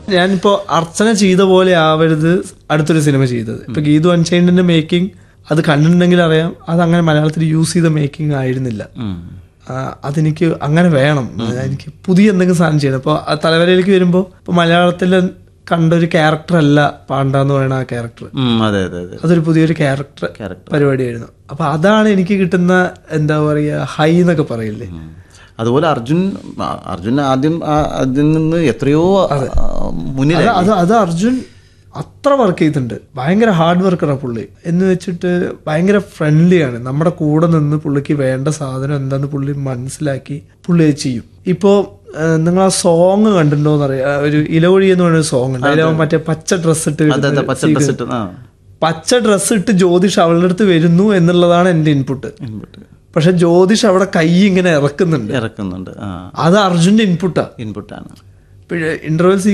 ഞാനിപ്പോ അർച്ചന ചെയ്ത പോലെ ആവരുത് അടുത്തൊരു സിനിമ ചെയ്തത് ഇപ്പൊ ഗീതു അൺചൈൻഡിന്റെ മേക്കിംഗ് അത് കണ്ടിട്ടുണ്ടെങ്കിൽ അറിയാം അത് അങ്ങനെ മലയാളത്തിൽ യൂസ് ചെയ്ത മേക്കിംഗ് ആയിരുന്നില്ല ഉം. ആ, അതെനിക്ക് അങ്ങനെ വേണം എനിക്ക് പുതിയ എന്തെങ്കിലും സാധനം ചെയ്യണം അപ്പോൾ ആ തലവരയിലേക്ക് വരുമ്പോൾ ഇപ്പോൾ മലയാളത്തിൽ കണ്ട ഒരു ക്യാരക്ടർ അല്ല പാണ്ട എന്ന് പറയുന്ന ആ ക്യാരക്ടർ ഉം, അതെ അതെ അതെ അതൊരു പുതിയൊരു ക്യാരക്ടർ Character. പരിപാടിയായിരുന്നു അപ്പൊ അതാണ് എനിക്ക് കിട്ടുന്ന എന്താ പറയുക ഹൈ എന്നൊക്കെ പറയില്ലേ ഉം. അതുപോലെ അർജുൻ ആ, അർജുൻ ആദ്യം ആ- അതിൽ നിന്ന് എത്രയോ മുന്നിൽ അത് അത് അത് അർജുൻ അത്ര വർക്ക് ചെയ്തിട്ടുണ്ട് ഭയങ്കര ഹാർഡ് വർക്കറാണ് പുള്ളി എന്ന് വെച്ചിട്ട് ഭയങ്കര ഫ്രണ്ട്ലിയാണ് നമ്മുടെ കൂടെ നിന്ന് പുള്ളിക്ക് വേണ്ട സാധനം എന്താന്ന് പുള്ളി മനസ്സിലാക്കി പുള്ളി അത് ചെയ്യും ഇപ്പോ നിങ്ങൾ ആ സോങ് കണ്ടിട്ടുണ്ടോന്ന് അറിയാം ഒരു ഇലവഴി എന്ന് പറയുന്ന സോങ് ഉണ്ട് അതിൽ അവൻ മറ്റേ പച്ച ഡ്രസ് ഇട്ട് അതെ അതെ വരുന്ന പച്ച ഡ്രസ് ഇട്ട് ആ പച്ച ഡ്രസ് ഇട്ട് ജ്യോതിഷ് അവളുടെ അടുത്ത് വരുന്നു എന്നുള്ളതാണ് എന്റെ ഇൻപുട്ട് ഇൻപുട്ട് പക്ഷെ ജ്യോതിഷ് അവിടെ കൈ ഇങ്ങനെ ഇറക്കുന്നുണ്ട് ഇറക്കുന്നുണ്ട് ആ അത് അർജുന്റെ ഇൻപുട്ടാ ഇൻപുട്ടാണ് ഇന്റർവെൽ